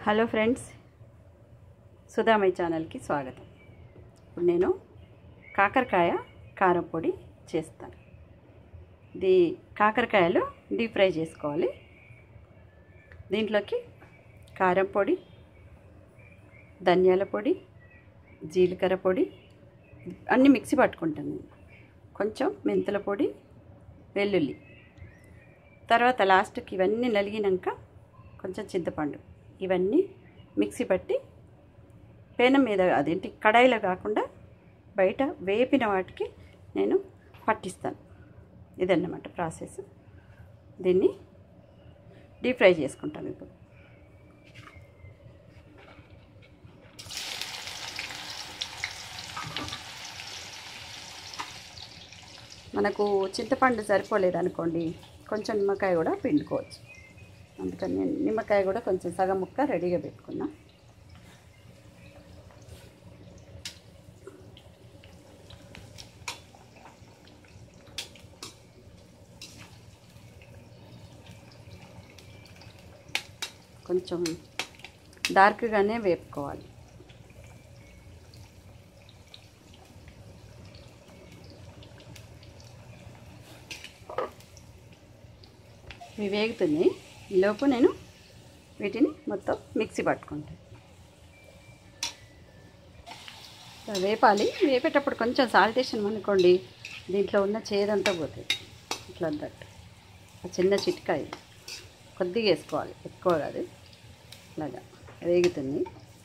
hello friends Sudhamayya ఛానల్కి స్వాగతం ఇప్పుడు నేను కాకరకాయ కారం పొడి చేస్తాను ఇది కాకరకాయలు డీప్ ఫ్రై చేసుకోవాలి దీంట్లోకి కారం పొడి ధనియాల పొడి జీలకర్ర పొడి అన్నీ మిక్సీ పట్టుకుంటాను నేను కొంచెం మెంతుల పొడి వెల్లుల్లి తర్వాత లాస్ట్కి ఇవన్నీ నలిగినాక కొంచెం చింతపండు ఇవన్నీ మిక్సీ పట్టి పేనం మీద అదేంటి కడాయిలో కాకుండా బయట వేపిన వాటికి నేను పట్టిస్తాను ఇదన్నమాట ప్రాసెస్ దీన్ని డీప్ ఫ్రై చేసుకుంటాను ఇప్పుడు మనకు చింతపండు సరిపోలేదు అనుకోండి కొంచెం నిమ్మకాయ కూడా పిండుకోవచ్చు అందుకని నేను నిమ్మకాయ కూడా కొంచెం సగం ముక్క రెడీగా పెట్టుకున్నా కొంచెం డార్క్గానే వేపుకోవాలి ఇవి వేగుతున్నాయి ఈలోపు నేను వీటిని మొత్తం మిక్సీ పట్టుకుంటాను వేపాలి వేపేటప్పుడు కొంచెం సాల్ట్ వేసాను అనుకోండి దీంట్లో ఉన్న చేదంతా పోతుంది ఇట్లా అన్నట్టు ఆ చిన్న చిట్కా ఇది కొద్దిగా వేసుకోవాలి ఎక్కువ కాదు ఇలాగా వేగుతుంది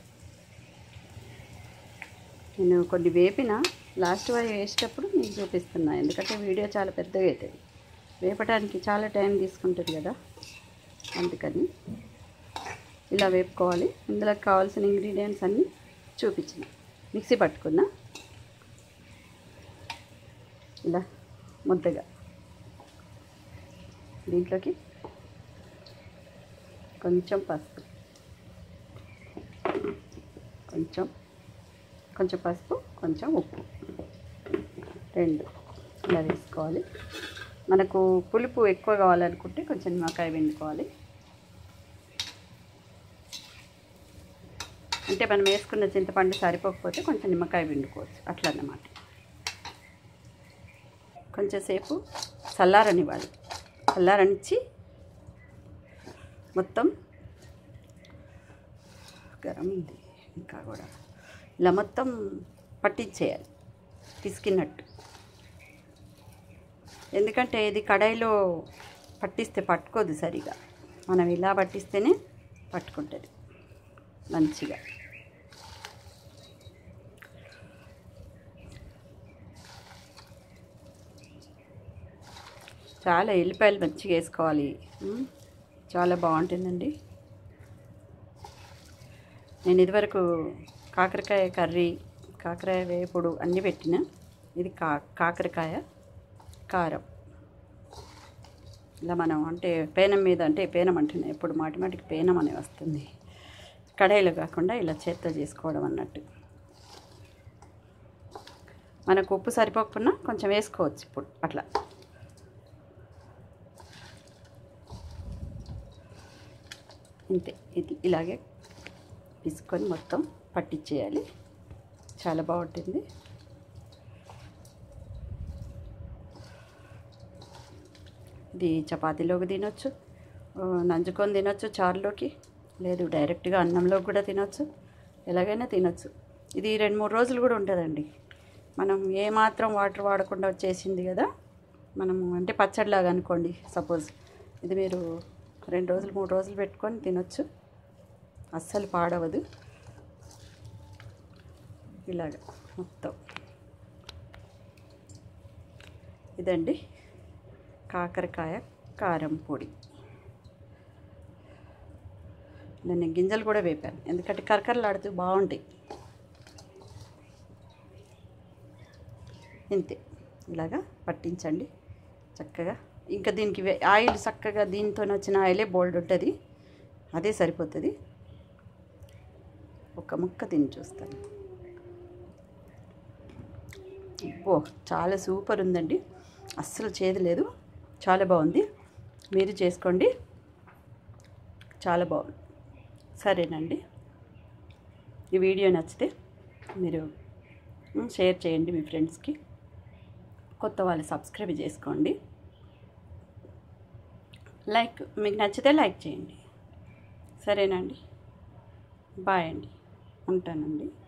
నేను కొన్ని వేపిన లాస్ట్ వరకు వేసేటప్పుడు మీకు చూపిస్తున్నా ఎందుకంటే వీడియో చాలా పెద్దగా అవుతుంది వేపడానికి చాలా టైం తీసుకుంటుంది కదా అందుకని ఇలా వేపుకోవాలి ఇందులో కావాల్సిన ఇంగ్రీడియంట్స్ అన్నీ చూపించిన మిక్సీ పట్టుకున్నా ఇలా ముద్దగా దీంట్లోకి కొంచెం పసుపు కొంచెం కొంచెం పసుపు కొంచెం ఉప్పు రెండు ఇలా వేసుకోవాలి మనకు పులుపు ఎక్కువ కావాలనుకుంటే కొంచెం నిమ్మకాయ పిండుకోవాలి అంటే మనం వేసుకున్న చింతపండు సరిపోకపోతే కొంచెం నిమ్మకాయ పిండుకోవచ్చు అట్లా అన్నమాట కొంచెంసేపు చల్లారనివ్వాలి చల్లారనిచ్చి మొత్తం గరం ఉంది ఇంకా కూడా ఇలా మొత్తం పట్టించేయాలి పిసికినట్టు ఎందుకంటే ఇది కడాయిలో పట్టిస్తే పట్టుకోదు సరిగా మనం ఇలా పట్టిస్తేనే పట్టుకుంటుంది మంచిగా చాలా ఎల్లిపాయలు మంచిగా వేసుకోవాలి ఉమ్, చాలా బాగుంటుందండి నేను ఇదివరకు కాకరకాయ కర్రీ కాకరకాయ వేపుడు అన్నీ పెట్టిన ఇది కా కాకరకాయ కారం ఇలా మనం అంటే పేనం మీద అంటే పేనం అంటున్నాయి ఎప్పుడు మాటి మాటికి పేనం అనే వస్తుంది కడాయిలో కాకుండా ఇలా చేత్తో చేసుకోవడం అన్నట్టు మనకు ఉప్పు సరిపోకపోయినా కొంచెం వేసుకోవచ్చు ఇప్పుడు అట్లా ఇంతే ఇది ఇలాగే పిసుకొని మొత్తం పట్టించేయాలి చాలా బాగుంటుంది ఇది చపాతీలోకి తినొచ్చు ఆ, నంజుకొని తినొచ్చు చారులోకి లేదు డైరెక్ట్గా అన్నంలోకి కూడా తినొచ్చు ఎలాగైనా తినొచ్చు ఇది రెండు మూడు రోజులు కూడా ఉంటుందండి మనం ఏమాత్రం వాటర్ వాడకుండా వచ్చేసింది కదా మనము అంటే పచ్చడిలాగా అనుకోండి సపోజ్ ఇది మీరు రెండు రోజులు మూడు రోజులు పెట్టుకొని తినొచ్చు అస్సలు పాడవదు ఇలాగ మొత్తం ఇదండి కాకరకాయ కారం పొడి నేను గింజలు కూడా వేపాను ఎందుకంటే కరకరలాడుతూ బాగుంటాయి ఇంతే ఇలాగా పట్టించండి చక్కగా ఇంకా దీనికి వే- ఆయిల్ చక్కగా దీంతో వచ్చిన ఆయిలే బోల్డ్ ఉంటుంది అదే సరిపోతుంది ఒక ముక్క తిని చూస్తాను ఓ చాలా సూపర్ ఉందండి అస్సలు చేదు లేదు చాలా బాగుంది మీరు చేసుకోండి చాలా బాగుంది సరేనండి ఈ వీడియో నచ్చితే మీరు మ్, షేర్ చేయండి మీ ఫ్రెండ్స్కి కొత్త వాళ్ళు సబ్స్క్రైబ్ చేసుకోండి లైక్ మీకు నచ్చితే లైక్ చేయండి సరేనండి బాయ్ అండి ఉంటానండి